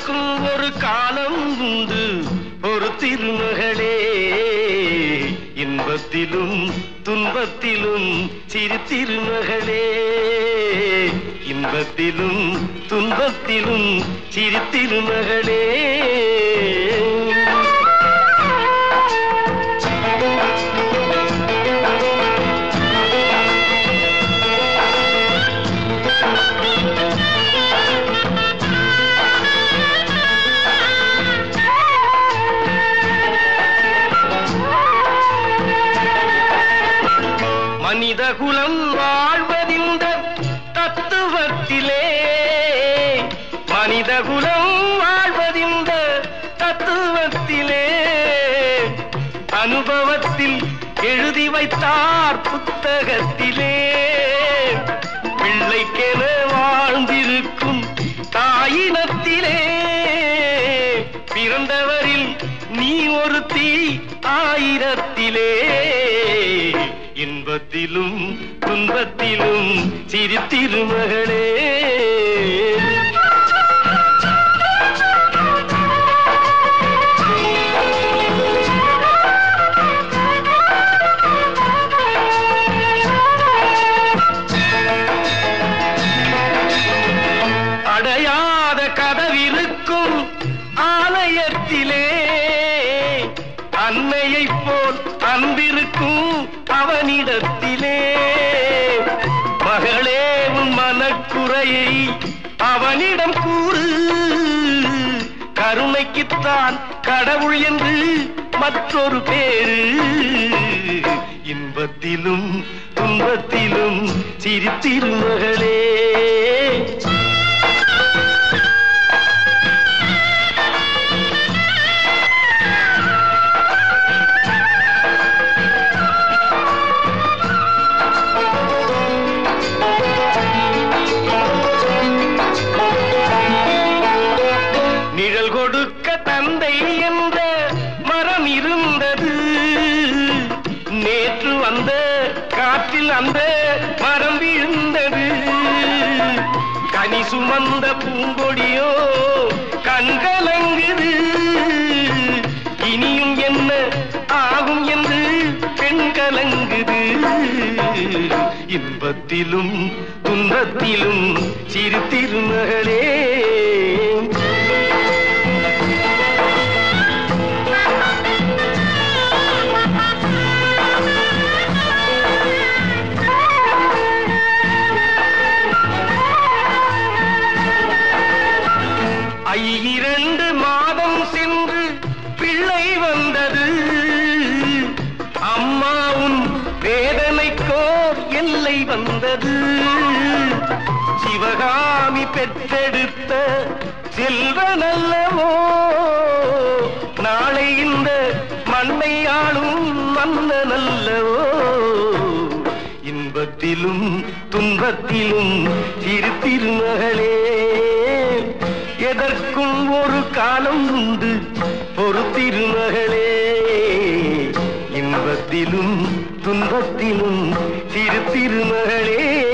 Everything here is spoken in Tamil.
எதற்கும் ஒரு காலம் உண்டு ஒரு திருமகளே இன்பத்திலும் துன்பத்திலும் சிறு திருமகளே இன்பத்திலும் துன்பத்திலும் சிறு திருமகளே மனிதகுலம் வாழ்வதிந்த தத்துவத்திலே மனிதகுலம் வாழ்வதிந்த தத்துவத்திலே அனுபவத்தில் எழுதி வைத்தார் புத்தகத்திலே பிள்ளைக்கென வாழ்ந்திருக்கும் தாயினத்திலே பிறந்தவரில் நீ ஒரு தீ ஆயிரத்திலே இன்பத்திலும் துன்பத்திலும் சிறு திருமகளே அடையாத கதவிருக்கும் ஆலயத்திலே அன்னையைப் போல் அன்பிருக்கும் அவனிடத்திலே மகளே உன் மனக்குறையை அவனிடம் கூறு கருணைக்குத்தான் கடவுள் என்று மற்றொரு பேரு இன்பத்திலும் துன்பத்திலும் சிறு திருமகளே நிழல் கொடுக்க தந்தை என்ற மரம் இருந்தது நேற்று வந்த காற்றில் அந்த மரம் விழுந்தது கனி சுமந்த பூங்கொடியோ கண்கலங்குது இனியும் என்ன ஆகும் என்று பெண் கலங்குது இன்பத்திலும் துன்பத்திலும் சிறு திருமகளே ஐயிரண்டு மாதம் சென்று பிள்ளை வந்தது அம்மாவும் வேதனைக்கோர் எல்லை வந்தது சிவகாமி பெற்றெடுத்த செல்வனல்லவோ நாளை இந்த மண்ணை ஆளும் மன்னனல்லவோ இன்பத்திலும் துன்பத்திலும் சிறு திருமகளே எதற்கும் ஒரு காலம் உண்டு ஒரு திருமகளே இன்பத்திலும் துன்பத்திலும் சிறு திருமகளே